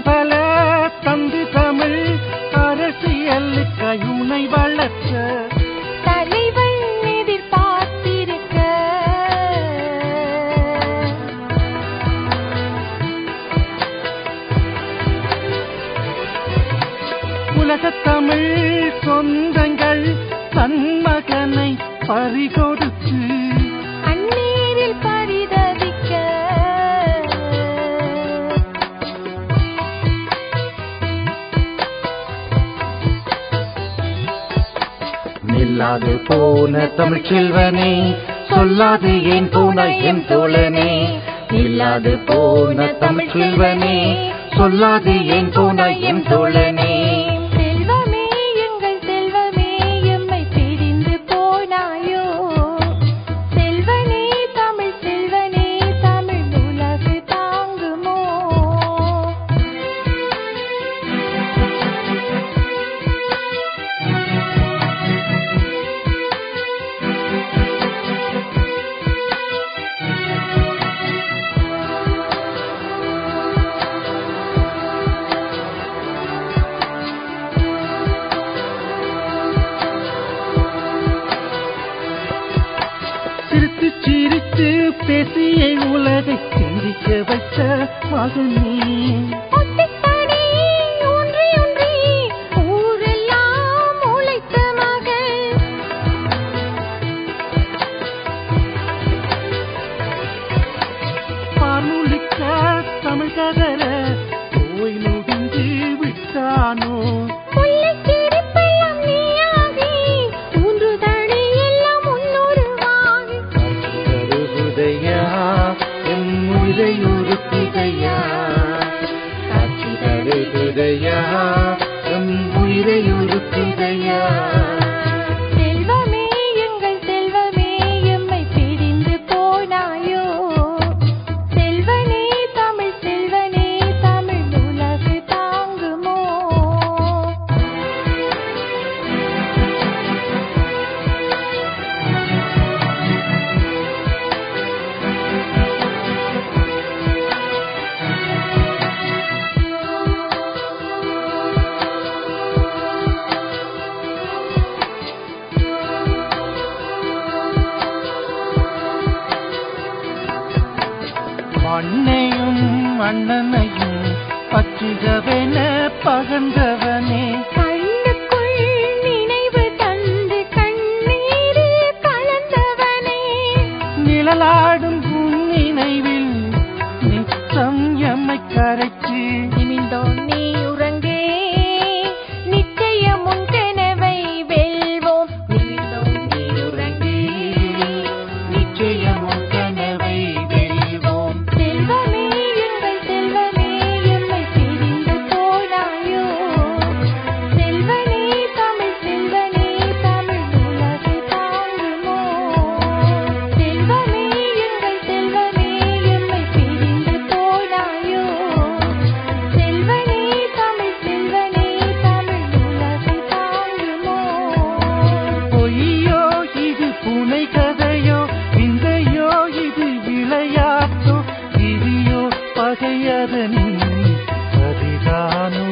பல தந்து தமிழ் அரசியல் கயுனை வளர்த்த தலைவன் எதிர்பார்த்திருக்க உலகத் தமிழ் சொந்தங்கள் தன் மகனை பறிகொடுத்து அந்நீரில் பரிதவிக்க நில்லாது போன தமிழ் செல்வனே சொல்லாது ஏன் போன என் தோழனே நில்லாது போன தமிழ் செல்வனே சொல்லாது ஏன் போன என் தோழனே செல்வமே எங்கள் செல்வமே எம்மை பிரிந்து போனாயோ செல்வனே தமிழ் செல்வனே தமிழ் உலகு தாங்குமோ சிரித்து சிரித்து பேசிய உலகை சிந்திக்க வைத்த மகனே ஒட்டித்தடி ஒன்றி ஒன்றி ஊரெல்லாம் உழைத்த மகள் பாலுளிக்க தமிழ் கதல போய் முடிந்து விட்டானோ முல்லைச் சிரிப்பெல்லாம் நீயாகி ஊன்றுதடி எல்லாம் உன்னுருவாகி தருகுதையா என் உயிரையொரு பிதையா காட்சி தருகுதையா என் உயிரையொரு பிதையா செல்வமே எங்கள் செல்வமே எம்மை பிரிந்து போனாயோ செல்வனே தமிழ் செல்வனே தமிழ் உலகு தாங்குமோ மண்ணையும் அண்ணனையும் பற்றுகவென பகந்தவனே கண்ணுக்குள் நினைவு தந்து கண்ணீரில் கலந்தவனே நிழலாடும் உன் நினைவில் நித்தம் எம்மை கரைச்சு நிமிந்தோம் நீ உறங்கே நிச்சயம் உன் கனவை வெல்வோம் நிமிந்தோம் நீ உறங்கே நிச்சயம் உன் கனவை வெல்வோம் செல்வமே எங்கள் செல்வமே எம்மை பிரிந்து போனாயோ செல்வனே தமிழ் செல்வனே தமிழ் உலகு தாங்குமோ செல்வமே எங்கள் செல்வமே எம்மை பிரிந்து போனாயோ செல்வனே தமிழ் செல்வனே தமிழ் உலகு தாங்குமோ பொய்யோ இது புனை கதையோ விந்தையோ இது விளையாட்டோ விதியோ பகையதனின் பதிதானோ